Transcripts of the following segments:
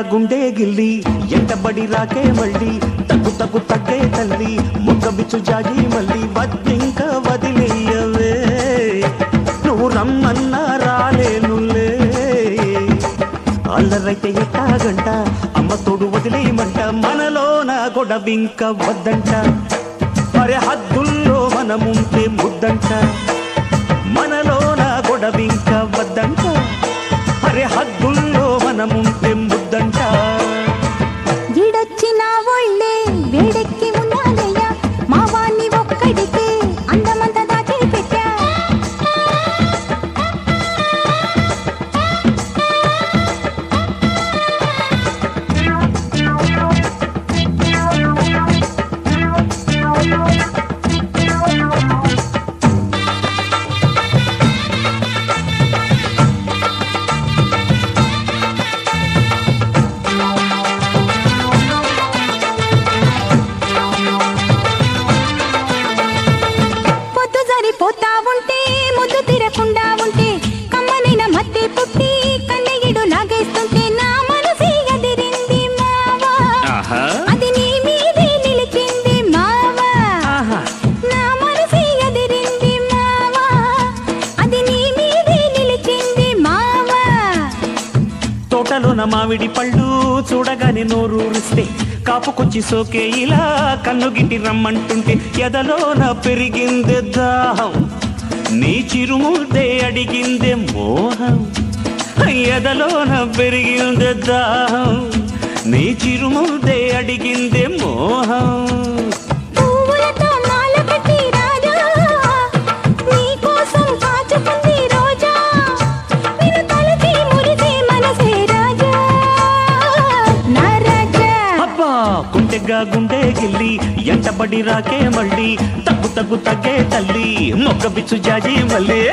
గుండె గిల్లి ఎంటబడి రాకే మళ్ళీ తగ్గు తగ్గు తగ్గే తల్లి మొక్క బిచ్చు జాగి మళ్ళీ వద్దింక వదిలేయవే నువ్వు రమ్మన్నా రాలేనులే అల్లరైతే ఎట్టాగంట అమ్మ తోడు వదిలేయమంట మనలోన గొడవింక వద్దంట మరే హద్దుల్లో మనముంటే ముద్దంట మనలోన గొడవింక వద్దంట అరే హద్దుల్లో మనముంటే ముద్దంట ఈడొచ్చిన ఒళ్ళే వేడెక్కి ఉన్నాదయ్యా మా వాణ్ణి ఒక్కడికే అందమంతా దాచి పెట్టా పొద్దు సరిపోతా ఉంటే ముద్దు తిరకుండా ఉంటే కమ్మనైన మత్తి పుట్టి కన్నయ్యడు లాగేస్తుంటే నా మనసు ఎదిరింది మావా అది నీ మీదే నిలిచింది మావా నా మనసు ఎదిరింది మావా అది నీ మీదే నిలిచింది మావా తోటలోన మామిడి పళ్ళు చూడగానే నోరూరిస్తే కాపుకొచ్చి సోకే ఇలా కన్ను గిట్టి రమ్మంటుంటే ఎదలోన పెరిగిందే దాహం నీ చిరుముద్దే అడిగిందే మోహం ఎదలోన పెరిగిందే దాహం నీ చిరుముద్దే అడిగిందే మోహం పువ్వులతో మాల కట్టి రాజా నీకోసం కాచుకుంది రోజా నిన్ను తలచి మురిసే మనసే రాజా నా రాజా అబ్బా గుండెగా గుండె గిల్లి ఎంటబడి రాకే మళ్ళీ తగ్గు తగ్గు తగ్గే తల్లి మొక్క బిచ్చు జాజి మళ్ళీ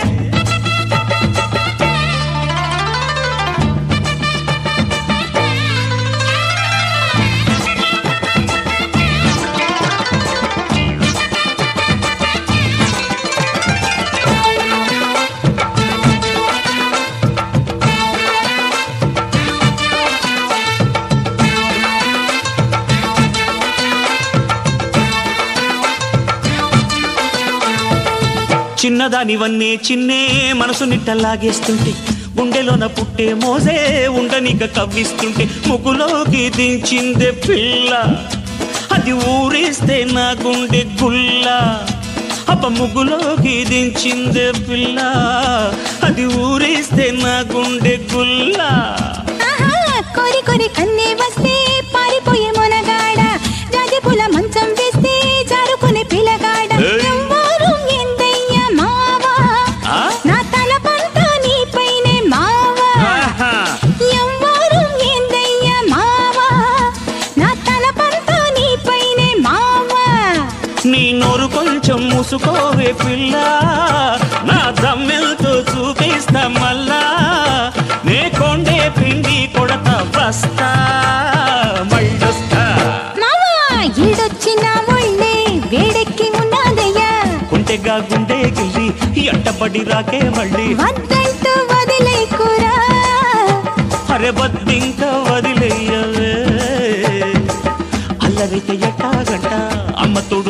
చిన్నదానివన్నే చిన్నే మనసు నిట్టలాగేస్తుంటే గుండెలోన పుట్టే మోసే ఉండనిక కవ్విస్తుంటే ముగ్గులోకి దించిందే పిల్ల అది ఊరేస్తే నా గుండె గుల్ల అప్ప ముగ్గులోకి దించిందే పిల్ల అది ఊరేస్తే నా గుండె గుల్ల ఆహా, కోరి కోరి కన్నే వస్తే పారిపోయే మొనగాడ జాజి పూల మంచం వేస్తే జారుకునే పిల్లగాడ ఏయ్. ఎవ్వరు ఎందయ్యా మావా ఆ? నా తలపంతా నీపైనే మావా ఆహా. ఎవ్వరు ఏందయ్యా మావా నా తలపంతా నీపైనే మావా నీ నోరు కొంచెం మూసుకోవే పిల్ల నా దమ్మెలతో చూపిస్తా మళ్ళా నే కొండే పిండి కొడత వస్తా మళ్ళొస్తా మావా ఈడొచ్చిన ఒళ్ళే వేడెక్కి ఉన్నాదయ్యా గుండెగా గుండె గిల్లి ఎంటబడి రాకే మళ్ళీ వద్దంటూ వదిలేకురా అరే బద్దింక వదిలేయవే అల్లరితే ఎట్టాగంట అమ్మ తోడు